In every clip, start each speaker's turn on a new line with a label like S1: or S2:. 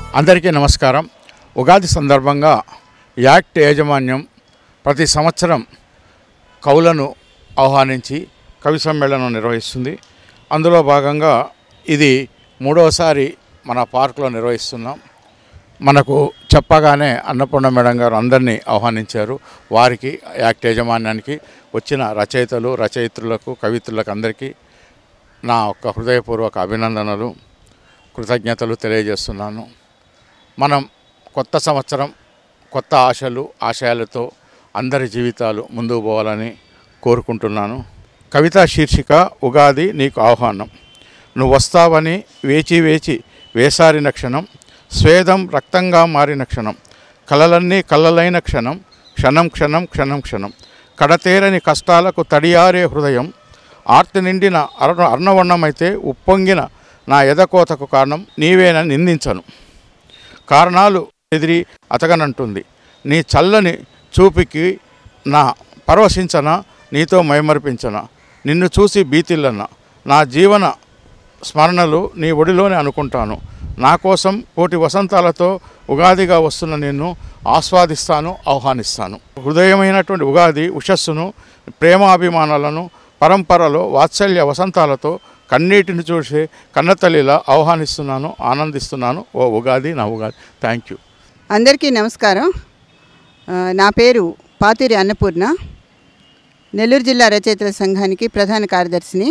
S1: అందరికీ నమస్కారం ఉగాది సందర్భంగా యాక్ట్ యాజమాన్యం ప్రతి సంవత్సరం కవులను ఆహ్వానించి కవి సమ్మేళనం నిర్వహిస్తుంది అందులో భాగంగా ఇది మూడవసారి మన పార్కులో నిర్వహిస్తున్నాం మనకు చెప్పగానే అన్నపూర్ణ మేడం గారు అందరినీ ఆహ్వానించారు వారికి యాక్ట్ యాజమాన్యానికి వచ్చిన రచయితలు రచయిత్రులకు కవిత్రులకు అందరికీ నా యొక్క హృదయపూర్వక అభినందనలు కృతజ్ఞతలు తెలియజేస్తున్నాను మనం కొత్త సంవత్సరం కొత్త ఆశలు ఆశయాలతో అందరి జీవితాలు ముందుకు పోవాలని కోరుకుంటున్నాను కవితా శీర్షిక ఉగాది నీకు ఆహ్వానం నువ్వు వస్తావని వేచి వేచి వేసారిన క్షణం స్వేదం రక్తంగా మారిన క్షణం కలలన్నీ కళ్ళలైన క్షణం క్షణం క్షణం క్షణం క్షణం కడతేరని కష్టాలకు తడియారే హృదయం ఆర్తి నిండిన అర్ణ అర్ణవర్ణమైతే ఉప్పొంగిన నా ఎదకోతకు కారణం నీవేనని నిందించను కారణాలు ఎదిరి అతగనంటుంది నీ చల్లని చూపికి నా పరవశించన నీతో మైమరిపించన నిన్ను చూసి బీతిల్లన నా జీవన స్మరణలు నీ ఒడిలోనే అనుకుంటాను నా కోసం కోటి వసంతాలతో ఉగాదిగా వస్తున్న నిన్ను ఆస్వాదిస్తాను ఆహ్వానిస్తాను హృదయమైనటువంటి ఉగాది ఉషస్సును ప్రేమాభిమానాలను పరంపరలో వాత్సల్య వసంతాలతో కన్నీటిని చూసే కన్నతల్లిలా ఆహ్వానిస్తున్నాను ఆనందిస్తున్నాను ఓ ఉగాది నా ఉగాది థ్యాంక్ యూ
S2: అందరికీ నమస్కారం ఆ, నా పేరు పాతూరి అన్నపూర్ణ నెల్లూరు జిల్లా రచయితల సంఘానికి ప్రధాన కార్యదర్శిని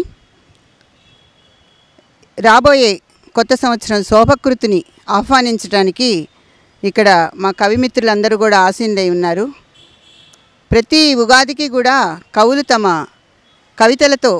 S2: రాబోయే కొత్త సంవత్సరం శోభకృతిని ఆహ్వానించడానికి ఇక్కడ మా కవిమిత్రులందరూ కూడా ఆసీనులై ఉన్నారు ప్రతి ఉగాదికి కూడా కవులు తమ కవితలతో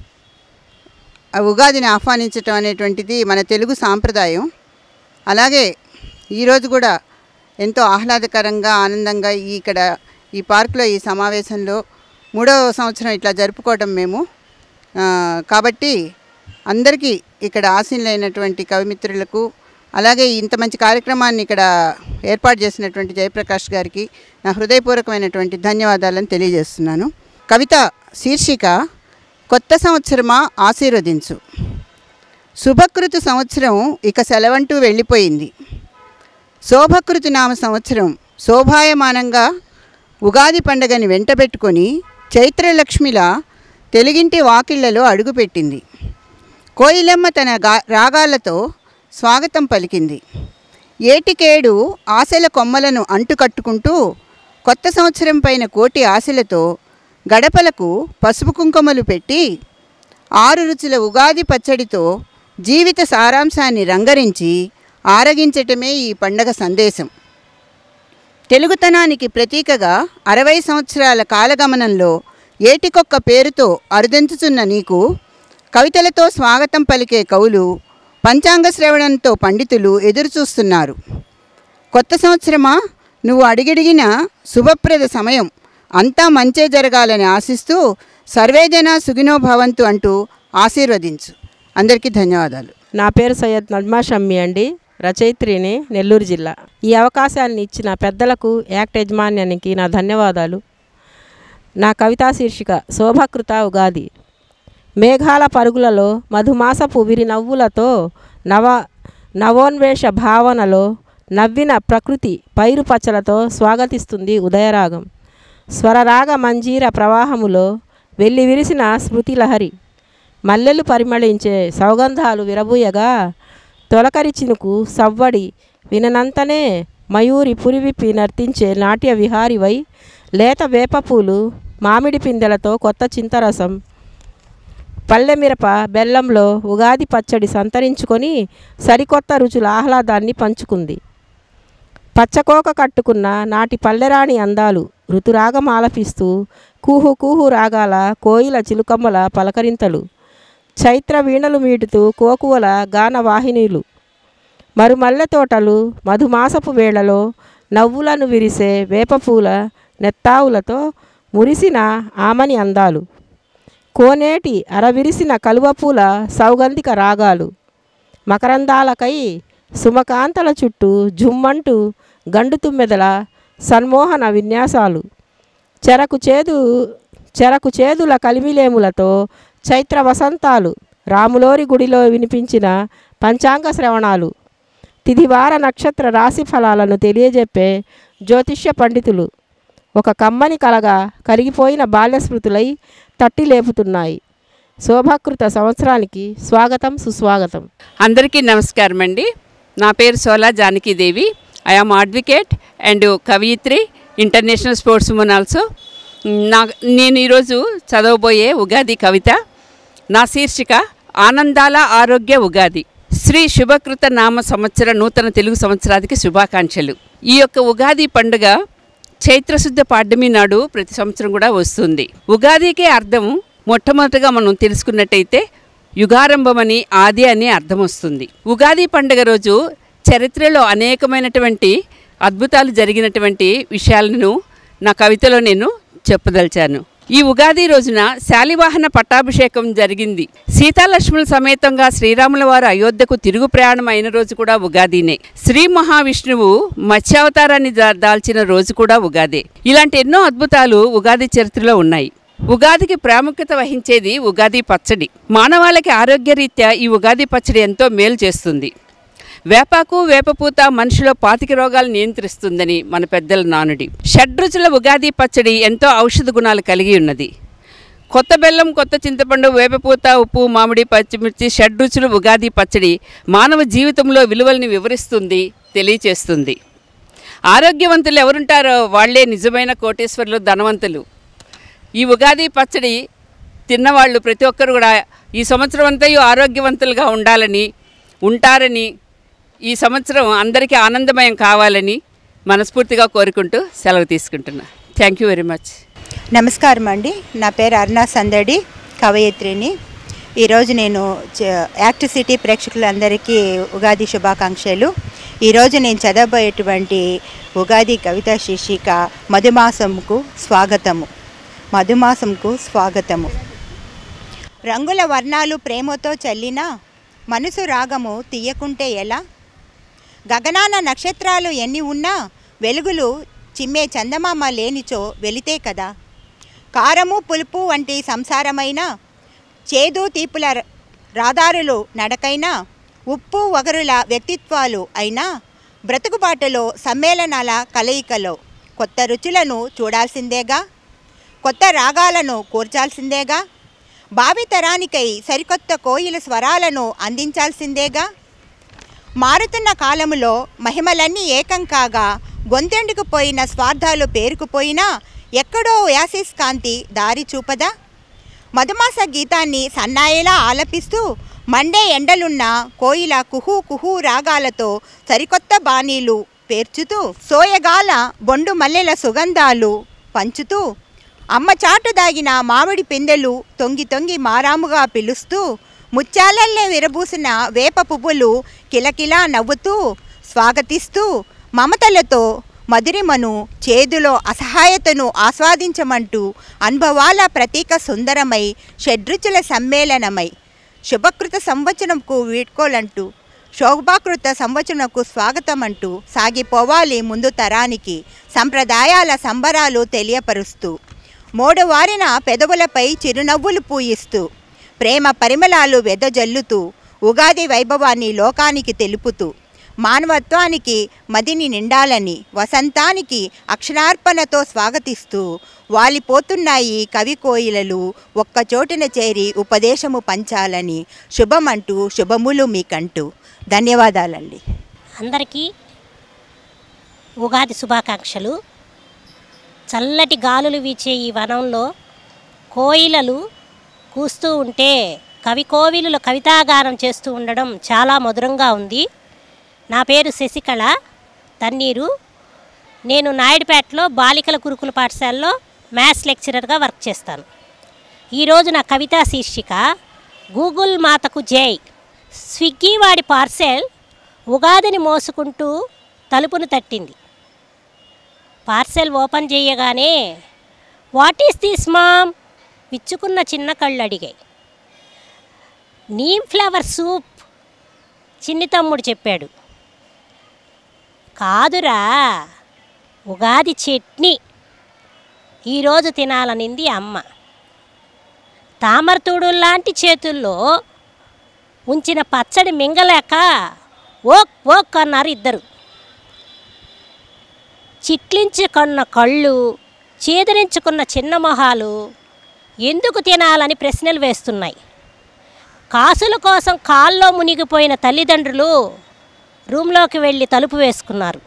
S2: ఆ ఉగాదిని ఆహ్వానించటం అనేటువంటిది మన తెలుగు సాంప్రదాయం అలాగే ఈరోజు కూడా ఎంతో ఆహ్లాదకరంగా ఆనందంగా ఈ ఇక్కడ ఈ పార్కులో ఈ సమావేశంలో మూడవ సంవత్సరం ఇట్లా జరుపుకోవటం మేము ఆ, కాబట్టి అందరికీ ఇక్కడ ఆసీనులైనటువంటి కవిమిత్రులకు అలాగే ఇంత మంచి కార్యక్రమాన్ని ఇక్కడ ఏర్పాటు చేసినటువంటి జయప్రకాష్ గారికి నా హృదయపూర్వకమైనటువంటి ధన్యవాదాలను తెలియజేస్తున్నాను కవిత శీర్షిక కొత్త సంవత్సరమా ఆశీర్వదించు శుభకృతు సంవత్సరం ఇక సెలవంటూ వెళ్ళిపోయింది శోభకృతి నామ సంవత్సరం శోభాయమానంగా ఉగాది పండగని వెంటబెట్టుకొని చైత్రలక్ష్మిలా తెలుగింటి వాకిళ్లలో అడుగుపెట్టింది కోయిలమ్మ తన గా రాగాలతో స్వాగతం పలికింది ఏటికేడు ఆశల కొమ్మలను అంటుకట్టుకుంటూ కొత్త సంవత్సరం పైన కోటి ఆశలతో గడపలకు పసుపు కుంకుమలు పెట్టి ఆరు రుచుల ఉగాది పచ్చడితో జీవిత సారాంశాన్ని రంగరించి ఆరగించటమే ఈ పండగ సందేశం తెలుగుతనానికి ప్రతీకగా అరవై సంవత్సరాల కాలగమనంలో ఏటికొక్క పేరుతో అరుదెంచుచున్న నీకు కవితలతో స్వాగతం పలికే కవులు పంచాంగ శ్రవణంతో పండితులు ఎదురుచూస్తున్నారు కొత్త సంవత్సరమా నువ్వు అడిగడిగిన శుభప్రద సమయం అంతా మంచే జరగాలని ఆశిస్తూ సర్వేజన సుగినో భవంతు అంటూ ఆశీర్వదించు అందరికీ ధన్యవాదాలు
S3: నా పేరు సయ్యద్ నజ్మా షమ్మి అండి రచయిత్రిని నెల్లూరు జిల్లా ఈ అవకాశాన్ని ఇచ్చిన పెద్దలకు యాక్ట్ యజమాన్యానికి నా ధన్యవాదాలు నా కవితా శీర్షిక శోభకృత ఉగాది మేఘాల పరుగులలో మధుమాసపు విరి నవ్వులతో నవ నవోన్వేష భావనలో నవ్విన ప్రకృతి పైరు పచ్చలతో స్వాగతిస్తుంది ఉదయరాగం స్వరరాగ మంజీర ప్రవాహములో వెళ్ళి విరిసిన స్మృతిలహరి మల్లెలు పరిమళించే సౌగంధాలు విరబూయగా తొలకరి చినుకు సవ్వడి విననంతనే మయూరి పురివిప్పి నర్తించే నాట్య విహారివై లేత వేపపూలు మామిడి పిందెలతో కొత్త చింతరసం పల్లెమిరప బెల్లంలో ఉగాది పచ్చడి సంతరించుకొని సరికొత్త రుచుల ఆహ్లాదాన్ని పంచుకుంది పచ్చకోక కట్టుకున్న నాటి పల్లెరాణి అందాలు ఋతురాగం ఆలపిస్తూ కూహు కూహు రాగాల కోయిల చిలుకమ్మల పలకరింతలు చైత్ర వీణలు మీటుతూ కోకువల గాన వాహినీలు మరుమల్లె తోటలు మధుమాసపు వేళలో నవ్వులను విరిసే వేపపూల నెత్తావులతో మురిసిన ఆమని అందాలు కోనేటి అరవిరిసిన కలువపూల సౌగంధిక రాగాలు మకరందాలకై సుమకాంతల చుట్టూ జుమ్మంటూ గండు తుమ్మెదల సన్మోహన విన్యాసాలు చెరకు చేదు చెరకు చేదుల కలిమిలేములతో చైత్ర వసంతాలు రాములోరి గుడిలో వినిపించిన పంచాంగ శ్రవణాలు తిదివార నక్షత్ర రాశి ఫలాలను తెలియజెప్పే జ్యోతిష్య పండితులు ఒక కమ్మని కలగా కరిగిపోయిన బాల్య స్మృతులై తట్టి లేపుతున్నాయి శోభాకృత సంవత్సరానికి స్వాగతం సుస్వాగతం
S4: అందరికీ నమస్కారం అండి నా పేరు Sola Janakidevi I am advocate and కవయిత్రి ఇంటర్నేషనల్ స్పోర్ట్స్ ఉమెన్ ఆల్సో నా నేను ఈరోజు చదవబోయే ఉగాది కవిత నా శీర్షిక ఆనందాల ఆరోగ్య ఉగాది శ్రీ శుభకృత నామ సంవత్సర నూతన తెలుగు సంవత్సరానికి శుభాకాంక్షలు ఈ యొక్క ఉగాది పండుగ చైత్రశుద్ధ పాడ్యమి నాడు ప్రతి సంవత్సరం కూడా వస్తుంది ఉగాదికే అర్థం మొట్టమొదటిగా మనం తెలుసుకున్నట్టయితే యుగారంభమని ఆది అని అర్థం వస్తుంది ఉగాది పండుగ రోజు చరిత్రలో అనేకమైనటువంటి అద్భుతాలు జరిగినటువంటి విషయాలను నా కవితలో నేను చెప్పదలిచాను ఈ ఉగాది రోజున శాలివాహన పట్టాభిషేకం జరిగింది సీతాలక్ష్మణుల సమేతంగా శ్రీరాముల వారు అయోధ్యకు తిరుగు ప్రయాణం అయిన రోజు కూడా ఉగాదినే శ్రీ మహావిష్ణువు మత్స్యావతారాన్ని దా- దాల్చిన రోజు కూడా ఉగాదే ఇలాంటి ఎన్నో అద్భుతాలు ఉగాది చరిత్రలో ఉన్నాయి ఉగాదికి ప్రాముఖ్యత వహించేది ఉగాది పచ్చడి మానవాళికి ఆరోగ్యరీత్యా ఈ ఉగాది పచ్చడి ఎంతో మేలు చేస్తుంది వేపాకు వేపపూత మనిషిలో పాతిక రోగాలు నియంత్రిస్తుందని మన పెద్దల నానుడి షడ్రుచుల ఉగాది పచ్చడి ఎంతో ఔషధ గుణాలు కలిగి ఉన్నది కొత్త బెల్లం కొత్త చింతపండు వేపపూత ఉప్పు మామిడి పచ్చిమిర్చి షడ్రుచులు ఉగాది పచ్చడి మానవ జీవితంలో విలువల్ని వివరిస్తుంది తెలియచేస్తుంది ఆరోగ్యవంతులు ఎవరుంటారో వాళ్ళే నిజమైన కోటేశ్వరులు ధనవంతులు ఈ ఉగాది పచ్చడి తిన్నవాళ్ళు ప్రతి ఒక్కరు కూడా ఈ సంవత్సరం అంతయు ఆరోగ్యవంతులుగా ఉండాలని ఉంటారని ఈ సంవత్సరం అందరికీ ఆనందమయం కావాలని మనస్ఫూర్తిగా కోరుకుంటూ సెలవు తీసుకుంటున్నా థ్యాంక్ యూ వెరీ మచ్
S5: నమస్కారం అండి నా పేరు అరుణా సందడి కవయిత్రిని ఈరోజు నేను చ- యాక్ట్ సిటీ ప్రేక్షకులందరికీ ఉగాది శుభాకాంక్షలు ఈరోజు నేను చదవబోయేటువంటి ఉగాది కవిత శీర్షిక మధుమాసంకు స్వాగతము మధుమాసంకు స్వాగతము రంగుల వర్ణాలు ప్రేమతో చల్లిన మనసు రాగము తీయకుంటే ఎలా గగనాన నక్షత్రాలు ఎన్ని ఉన్నా వెలుగులు చిమ్మే చందమామ లేనిచో వెలితే కదా కారము పులుపు వంటి సంసారమైన చేదు తీపుల ర- రాదారులు నడకైనా ఉప్పు వగరుల వ్యక్తిత్వాలు అయినా బ్రతుకుబాటులో సమ్మేళనాల కలయికలో కొత్త రుచులను చూడాల్సిందేగా కొత్త రాగాలను కూర్చాల్సిందేగా భావితరానికై సరికొత్త కోయిల స్వరాలను అందించాల్సిందేగా మారుతున్న కాలములో మహిమలన్నీ ఏకం కాగా గొంతెండుకుపోయిన స్వార్థాలు పేరుకుపోయినా ఎక్కడో యాసిస్ కాంతి దారి చూపదా మధుమాస గీతాన్ని సన్నాయిలా ఆలపిస్తూ మండే ఎండలున్న కోయిల కుహు కుహు రాగాలతో సరికొత్త బాణీలు పేర్చుతూ సోయగాల బొండు మల్లెల సుగంధాలు పంచుతూ అమ్మ చాటు దాగిన మామిడి పిందెలు తొంగి తొంగి మారాముగా పిలుస్తూ ముత్యాలల్లే విరబూసిన వేప పువ్వులు కిలకిలా నవ్వుతూ స్వాగతిస్తూ మమతలతో మధురిమను చేదులో అసహాయతను ఆస్వాదించమంటూ అనుభవాల ప్రతీక సుందరమై షడ్రుచుల సమ్మేళనమై శుభకృత సంవచనంకు వీడ్కోలంటూ శోభాకృత సంవచనకు స్వాగతమంటూ సాగిపోవాలి ముందు తరానికి సంప్రదాయాల సంబరాలు తెలియపరుస్తూ మోడువారిన పెదవులపై చిరునవ్వులు పూయిస్తూ ప్రేమ పరిమళాలు వెదజల్లుతూ ఉగాది వైభవాన్ని లోకానికి తెలుపుతూ మానవత్వానికి మదిని నిండాలని వసంతానికి అక్షరార్పణతో స్వాగతిస్తూ వాలిపోతున్నాయి కవి కోయిలలు ఒక్కచోటున చేరి ఉపదేశము పంచాలని శుభమంటూ శుభములు మీకంటూ ధన్యవాదాలండి
S6: అందరికీ ఉగాది శుభాకాంక్షలు చల్లటి గాలులు వీచే ఈ వనంలో కోయిలలు కూస్తూ ఉంటే కవి కోవిలులు కవితాగానం చేస్తూ ఉండడం చాలా మధురంగా ఉంది నా పేరు శశికళ తన్నీరు నేను నాయుడుపేటలో బాలికల గురుకుల పాఠశాలలో మ్యాథ్స్ లెక్చరర్గా వర్క్ చేస్తాను ఈరోజు నా కవితా శీర్షిక గూగుల్ మాతకు జై స్విగ్గీ వాడి పార్సెల్ ఉగాదిని మోసుకుంటూ తలుపును తట్టింది పార్సెల్ ఓపెన్ చేయగానే వాట్ ఈస్ దిస్ మామ్ విచ్చుకున్న చిన్న కళ్ళు అడిగాయి నీమ్ ఫ్లవర్ సూప్ చిన్ని తమ్ముడు చెప్పాడు కాదురా ఉగాది చట్నీ ఈరోజు తినాలనింది అమ్మ తామరతూడు లాంటి చేతుల్లో ఉంచిన పచ్చడి మింగలేక ఓక్ ఓక్ అన్నారు ఇద్దరు చిట్లించుకున్న కళ్ళు చేదరించుకున్న చిన్న మొహాలు ఎందుకు తినాలని ప్రశ్నలు వేస్తున్నాయి కాసుల కోసం కాల్లో మునిగిపోయిన తల్లిదండ్రులు రూమ్లోకి వెళ్ళి తలుపు వేసుకున్నారు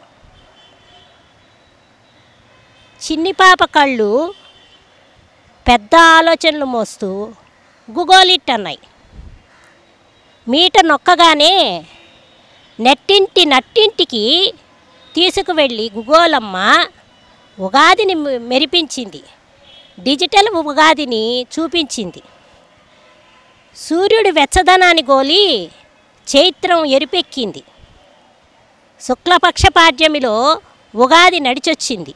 S6: చిన్ని పాప కళ్ళు పెద్ద ఆలోచనలు మోస్తూ గుగోలిట్ అన్నాయి మీట నొక్కగానే నెట్టింటి నట్టింటికి తీసుకువెళ్ళి గుగోలమ్మ ఉగాదిని మె- మెరిపించింది డిజిటల్ ఉగాదిని చూపించింది సూర్యుడి వెచ్చదనాన్ని గోలి చైత్రం ఎరుపెక్కింది శుక్లపక్ష పాడ్యమిలో ఉగాది నడిచొచ్చింది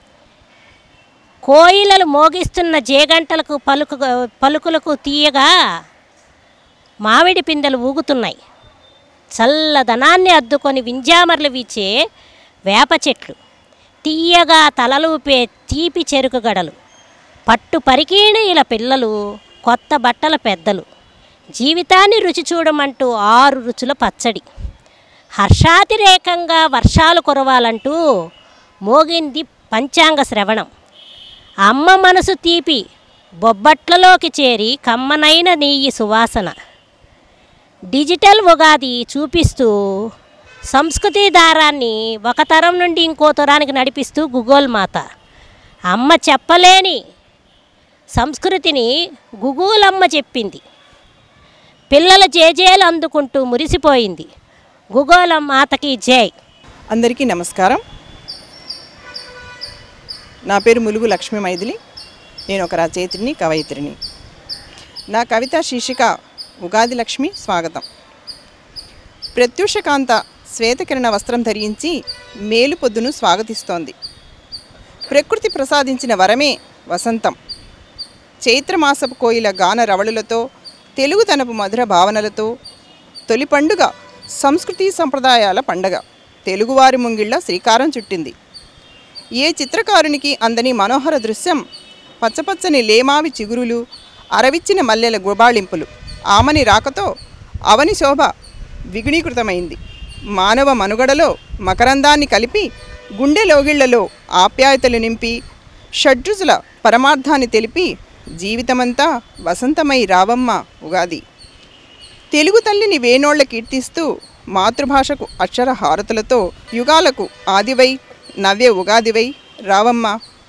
S6: కోయిలలు మోగిస్తున్న జేగంటలకు పలుకు పలుకులకు తీయగా మామిడి పిందెలు ఊగుతున్నాయి చల్లదనాన్ని అద్దుకొని వింజామర్లు వీచే వేప చెట్లు తీయగా తలలూపే తీపి చెరుకు గడలు పట్టు పరికీణీల పిల్లలు కొత్త బట్టల పెద్దలు జీవితాన్ని రుచి చూడమంటూ ఆరు రుచుల పచ్చడి హర్షాతిరేకంగా వర్షాలు కురవాలంటూ మోగింది పంచాంగ శ్రవణం అమ్మ మనసు తీపి బొబ్బట్లలోకి చేరి కమ్మనైన నెయ్యి సువాసన డిజిటల్ ఉగాది చూపిస్తూ సంస్కృతి దారాన్ని ఒక తరం నుండి ఇంకో తరానికి నడిపిస్తూ గుగోల్ మాత అమ్మ చెప్పలేని సంస్కృతిని గుగూలమ్మ చెప్పింది పిల్లల జేజేలు అందుకుంటూ మురిసిపోయింది గుగోలం మాతకి జై
S7: అందరికీ నమస్కారం నా పేరు ములుగు లక్ష్మీ మైథిలి నేను ఒక రచయిత్రిని కవయిత్రిని నా కవిత శీర్షిక ఉగాది లక్ష్మి స్వాగతం ప్రత్యూషకాంత శ్వేతకిరణ వస్త్రం ధరించి మేలు పొద్దును స్వాగతిస్తోంది ప్రకృతి ప్రసాదించిన వరమే వసంతం చైత్రమాసపు కోయిల గాన రవళులతో తెలుగుతనపు మధుర భావనలతో తొలి పండుగ సంస్కృతి సంప్రదాయాల పండగ తెలుగువారి ముంగిళ్ళ శ్రీకారం చుట్టింది ఏ చిత్రకారునికి అందని మనోహర దృశ్యం పచ్చపచ్చని లేమావి చిగురులు అరవిచ్చిన మల్లెల గుబాళింపులు ఆమని రాకతో అవని శోభ విగుణీకృతమైంది మానవ మనుగడలో మకరందాన్ని కలిపి గుండె లోగిళ్లలో ఆప్యాయతలు నింపి షడ్రుచుల పరమార్థాన్ని తెలిపి జీవితమంతా వసంతమై రావమ్మ ఉగాది తెలుగు తల్లిని వేనోళ్ల కీర్తిస్తూ మాతృభాషకు అక్షర హారతులతో యుగాలకు ఆదివై నవ్య ఉగాదివై రావమ్మ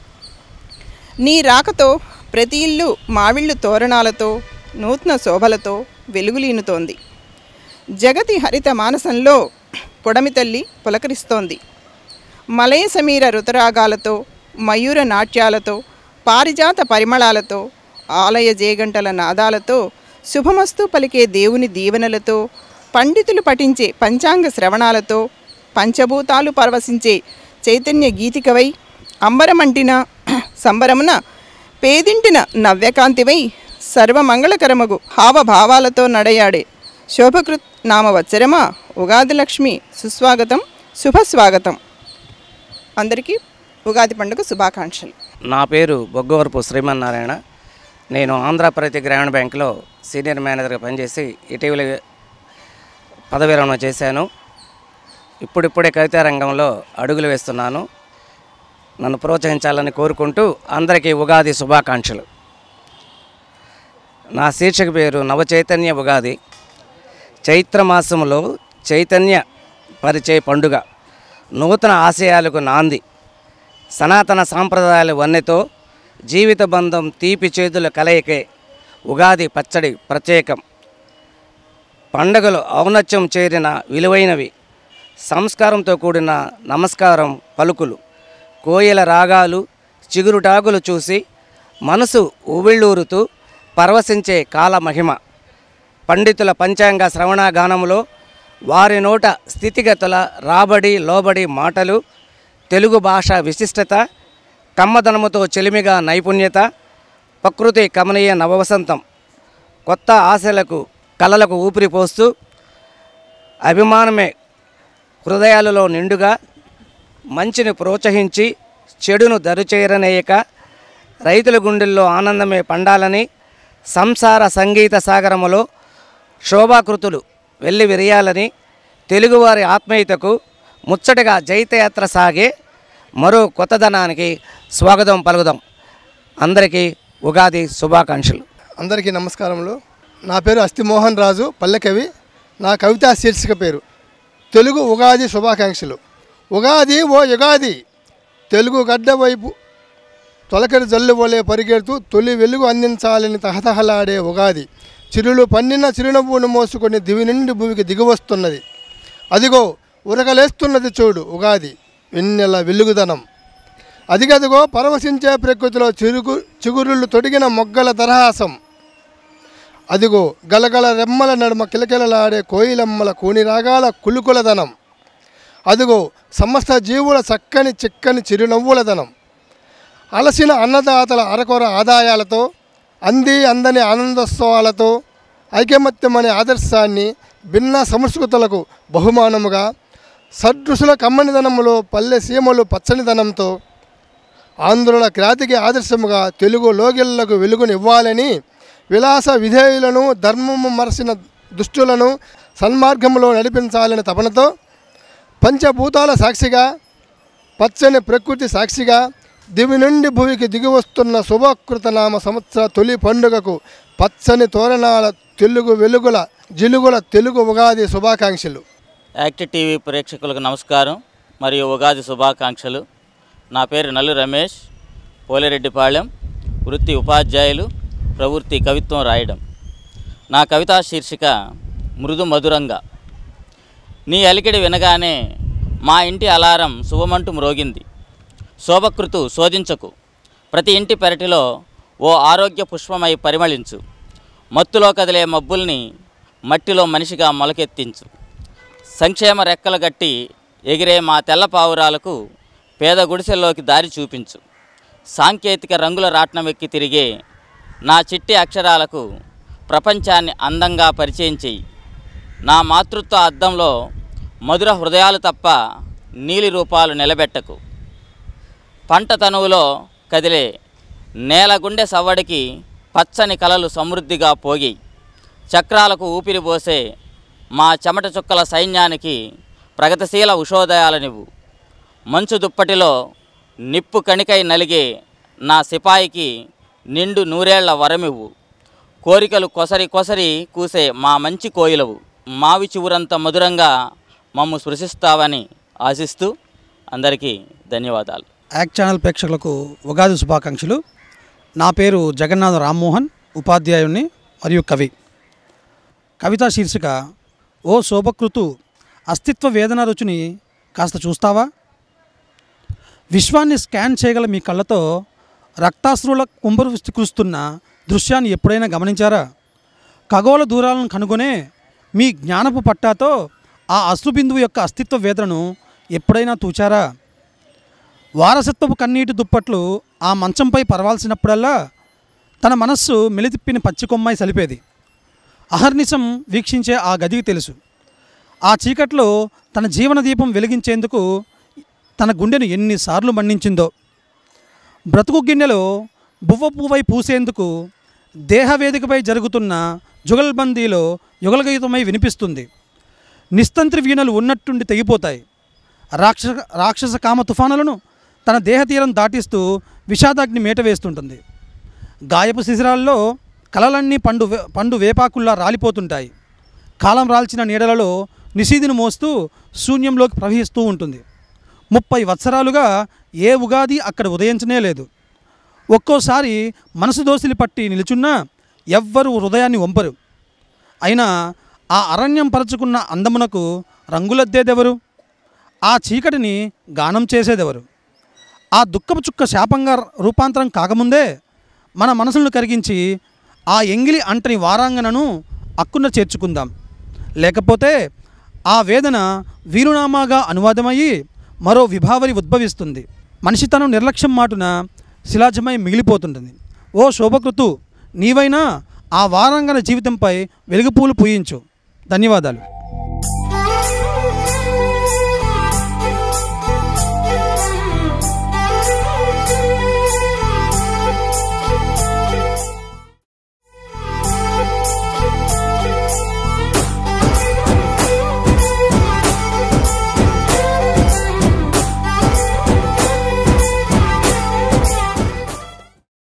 S7: నీ రాకతో ప్రతి ఇల్లు మావిళ్ళు తోరణాలతో నూతన శోభలతో వెలుగులీనుతోంది జగతి హరిత మానసంలో పొడమి తల్లి పులకరిస్తోంది మలయ సమీర రుతరాగాలతో మయూర నాట్యాలతో పారిజాత పరిమళాలతో ఆలయ జేగంటల నాదాలతో శుభమస్తు పలికే దేవుని దీవెనలతో పండితులు పఠించే పంచాంగ శ్రవణాలతో పంచభూతాలు పరవశించే చైతన్య గీతికవై అంబరమంటిన సంబరమున పేదింటిన నవ్యకాంతివై సర్వమంగళకరమగు హావభావాలతో నడయాడే శోభకృత్ నామ వచ్చరమా ఉగాది లక్ష్మి సుస్వాగతం శుభస్వాగతం అందరికీ ఉగాది పండుగ శుభాకాంక్షలు
S8: నా పేరు బొగ్గవరపు శ్రీమన్నారాయణ నేను ఆంధ్రప్రతి గ్రామీణ బ్యాంకులో సీనియర్ మేనేజర్గా పనిచేసి ఇటీవల పదవి విరమణ చేశాను ఇప్పుడిప్పుడే కవితా రంగంలో అడుగులు వేస్తున్నాను నన్ను ప్రోత్సహించాలని కోరుకుంటూ అందరికీ ఉగాది శుభాకాంక్షలు నా శీర్షిక పేరు నవచైతన్య ఉగాది చైత్రమాసములో చైతన్య పరిచయ పండుగ నూతన ఆశయాలకు నాంది సనాతన సాంప్రదాయాల వన్నెతో జీవిత బంధం తీపి చేతుల కలయికే ఉగాది పచ్చడి ప్రత్యేకం పండగలు ఔన్నత్యం చేరిన విలువైనవి సంస్కారంతో కూడిన నమస్కారం పలుకులు కోయిల రాగాలు చిగురుటాకులు చూసి మనసు ఉవ్విళ్ళూరుతూ పరవశించే కాలమహిమ పండితుల పంచాంగ శ్రవణ గానములో వారి నోట స్థితిగతుల రాబడి లోబడి మాటలు తెలుగు భాష విశిష్టత కమ్మదనముతో చెలిమిగా నైపుణ్యత ప్రకృతి కమనీయ నవవసంతం కొత్త ఆశలకు కలలకు ఊపిరి పోస్తూ అభిమానమే హృదయాలలో నిండుగా మంచిని ప్రోత్సహించి చెడును దరిచేరనేయక రైతుల గుండెల్లో ఆనందమే పండాలని సంసార సంగీత సాగరములో శోభాకృతులు వెళ్ళి విరియాలని తెలుగువారి ఆత్మీయతకు ముచ్చటగా జైతయాత్ర సాగే మరో కొత్తదనానికి స్వాగతం పలుకుదాం అందరికీ ఉగాది శుభాకాంక్షలు
S9: అందరికీ నమస్కారములు నా పేరు అస్తి మోహన్ రాజు పల్లెకవి నా కవితా శీర్షిక పేరు తెలుగు ఉగాది శుభాకాంక్షలు ఉగాది ఓ యుగాది తెలుగు గడ్డ వైపు తొలకరి జల్లు వలె పరిగెడుతూ తొలి వెలుగు అందించాలని తహతహలాడే ఉగాది చిరులు పన్నిన చిరునవ్వును మోసుకొని దివి నుండి భూమికి దిగివస్తున్నది అదిగో ఉరకలేస్తున్నది చూడు ఉగాది వెన్నెల వెలుగుదనం అదిగదిగో పరవశించే ప్రకృతిలో చిరుగు చిగురుళ్ళు తొడిగిన మొగ్గల తరహాసం అదిగో గలగల రెమ్మల నడుమ కిలకిలలాడే కోయిలమ్మల కూని రాగాల కులుకులదనం అదిగో సమస్త జీవుల చక్కని చిక్కని చిరునవ్వులదనం అలసిన అన్నదాతల అరకొర ఆదాయాలతో అంది అందని ఆనందోత్సవాలతో ఐకమత్యం అనే ఆదర్శాన్ని భిన్న సంస్కృతులకు బహుమానముగా సదృశుల కమ్మనిదనములో పల్లె సీమలు పచ్చనిదనంతో ఆంధ్రుల క్రాతికి ఆదర్శముగా తెలుగు లోగిళ్లకు వెలుగునివ్వాలని విలాస విధేయులను ధర్మము మరసిన దుష్టులను సన్మార్గంలో నడిపించాలని తపనతో పంచభూతాల సాక్షిగా పచ్చని ప్రకృతి సాక్షిగా దివి నుండి భూమికి దిగివస్తున్న శుభకృత నామ సంవత్సర తొలి పండుగకు పచ్చని తోరణాల తెలుగు వెలుగుల జిలుగుల తెలుగు ఉగాది శుభాకాంక్షలు
S10: యాక్ట్ టీవీ ప్రేక్షకులకు నమస్కారం మరియు ఉగాది శుభాకాంక్షలు నా పేరు నల్లు రమేష్ పోలేరెడ్డిపాళెం వృత్తి ఉపాధ్యాయులు ప్రవృత్తి కవిత్వం రాయడం నా కవితా శీర్షిక మృదు మధురంగా నీ అలికిడి వినగానే మా ఇంటి అలారం శుభమంటూ మ్రోగింది శోభకృతు శోధించకు ప్రతి ఇంటి పెరటిలో ఓ ఆరోగ్య పుష్పమై పరిమళించు మత్తులో కదిలే మబ్బుల్ని మట్టిలో మనిషిగా మొలకెత్తించు సంక్షేమ రెక్కలు గట్టి ఎగిరే మా తెల్ల పావురాలకు పేద గుడిసెల్లోకి దారి చూపించు సాంకేతిక రంగుల రాట్నమెక్కి తిరిగే నా చిట్టి అక్షరాలకు ప్రపంచాన్ని అందంగా పరిచయం చెయ్యి నా మాతృత్వ అద్దంలో మధుర హృదయాలు తప్ప నీలి రూపాలు నిలబెట్టకు పంట తనువులో కదిలే నేల గుండె సవ్వడికి పచ్చని కలలు సమృద్ధిగా పోగి చక్రాలకు ఊపిరి పోసే మా చెమట చుక్కల సైన్యానికి ప్రగతిశీల ఉషోదయాలనివ్వు మంచు దుప్పటిలో నిప్పు కణికై నలిగే నా సిపాయికి నిండు నూరేళ్ల వరమివ్వు కోరికలు కొసరి కొసరి కూసే మా మంచి కోయిలవు మావి చివురంత మధురంగా మమ్ము స్పృశిస్తావని ఆశిస్తూ అందరికీ ధన్యవాదాలు
S11: యాక్ట్ ఛానల్ ప్రేక్షకులకు ఉగాది శుభాకాంక్షలు నా పేరు జగన్నాథ రామ్మోహన్ ఉపాధ్యాయుణ్ణి మరియు కవి కవితా శీర్షిక ఓ శోభకృతు అస్తిత్వ వేదన రుచిని కాస్త చూస్తావా విశ్వాన్ని స్కాన్ చేయగల మీ కళ్ళతో రక్తాశ్రుల కుంభరు కురుస్తున్న దృశ్యాన్ని ఎప్పుడైనా గమనించారా ఖగోళ దూరాలను కనుగొనే మీ జ్ఞానపు పట్టాతో ఆ అశ్రుబిందువు యొక్క అస్తిత్వ వేదనను ఎప్పుడైనా తూచారా వారసత్వపు కన్నీటి దుప్పట్లు ఆ మంచంపై పరవాల్సినప్పుడల్లా తన మనస్సు మెలితిప్పిన పచ్చికొమ్మాయి సలిపేది అహర్నిశం వీక్షించే ఆ గదికి తెలుసు ఆ చీకట్లో తన జీవన దీపం వెలిగించేందుకు తన గుండెను ఎన్నిసార్లు మన్నించిందో బ్రతుకు గిన్నెలో బువ్వ పువ్వై పూసేందుకు దేహవేదికపై జరుగుతున్న జుగల్బందీలో యుగలగీతమై వినిపిస్తుంది నిస్తంత్రి వీణలు ఉన్నట్టుండి తెగిపోతాయి రాక్షస రాక్షస కామ తుఫానులను తన దేహతీరం దాటిస్తూ విషాదాగ్ని మేట వేస్తుంటుంది గాయపు శిశిరాల్లో కలలన్నీ పండు వే- పండు వేపాకుల్లా రాలిపోతుంటాయి కాలం రాల్చిన నీడలలో నిషీదిని మోస్తూ శూన్యంలోకి ప్రవహిస్తూ ఉంటుంది ముప్పై వత్సరాలుగా ఏ ఉగాది అక్కడ ఉదయించనే లేదు ఒక్కోసారి మనసు దోసిలి పట్టి నిలుచున్నా ఎవ్వరు హృదయాన్ని వంపరు అయినా ఆ అరణ్యం పరచుకున్న అందమునకు రంగులద్దేదెవరు ఆ చీకటిని గానం చేసేదెవరు ఆ దుఃఖపు చుక్క శాపంగా రూపాంతరం కాకముందే మన మనసులను కరిగించి ఆ ఎంగిలి అంటని వారాంగనను అక్కున చేర్చుకుందాం లేకపోతే ఆ వేదన వీరునామాగా అనువాదమయ్యి మరో విభావరి ఉద్భవిస్తుంది మనిషి తను నిర్లక్ష్యం మాటున శిలాజమై మిగిలిపోతుంటుంది ఓ శోభకృతు నీవైనా ఆ వారాంగన జీవితంపై వెలుగుపూలు పూయించు ధన్యవాదాలు